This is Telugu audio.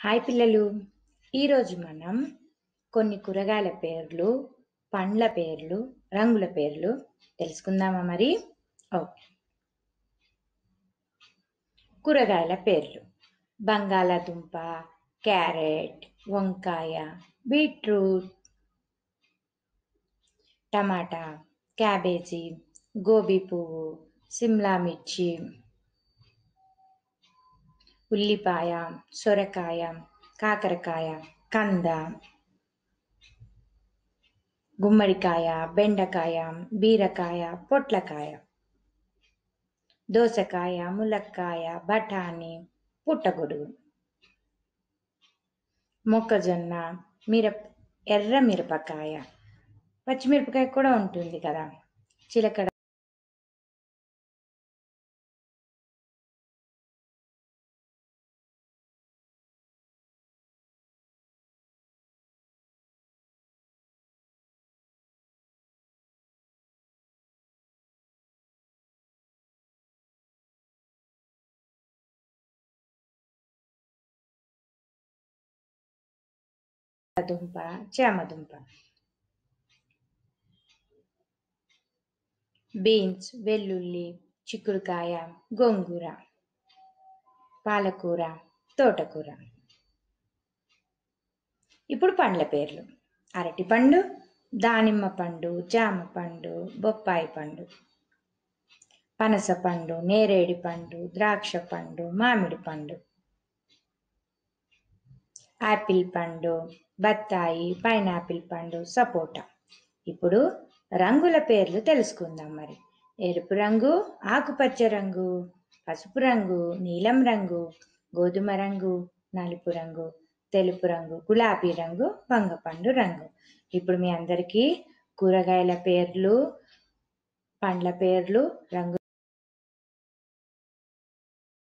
హాయ్ పిల్లలు ఈరోజు మనం కొన్ని కూరగాయల పేర్లు పండ్ల పేర్లు రంగుల పేర్లు తెలుసుకుందామా మరి ఓకే కూరగాయల పేర్లు బంగాళాదుంప క్యారెట్ వంకాయ బీట్రూట్ టమాటా క్యాబేజీ గోబీ పువ్వు సిమ్లా మిర్చి ఉల్లిపాయ సొరకాయ కాకరకాయ కంద గుమ్మడికాయ బెండకాయ బీరకాయ పొట్లకాయ దోసకాయ ములక్కాయ బఠానీ పుట్టగొడుగు మొక్కజొన్న మిరప ఎర్ర మిరపకాయ పచ్చిమిరపకాయ కూడా ఉంటుంది కదా చిలకడ దుంప చామదుంప బీన్స్ వెల్లుల్లి చిక్కుడుకాయ గోంగూర పాలకూర తోటకూర ఇప్పుడు పండ్ల పేర్లు అరటి పండు దానిమ్మ పండు జామ పండు బొప్పాయి పండు పనస పండు నేరేడి పండు ద్రాక్ష పండు మామిడి పండు యాపిల్ పండు బత్తాయి పైనాపిల్ పండు సపోటా ఇప్పుడు రంగుల పేర్లు తెలుసుకుందాం మరి ఎరుపు రంగు ఆకుపచ్చ రంగు పసుపు రంగు నీలం రంగు గోధుమ రంగు నలుపు రంగు తెలుపు రంగు గులాబీ రంగు వంగపండు రంగు ఇప్పుడు మీ అందరికీ కూరగాయల పేర్లు పండ్ల పేర్లు రంగు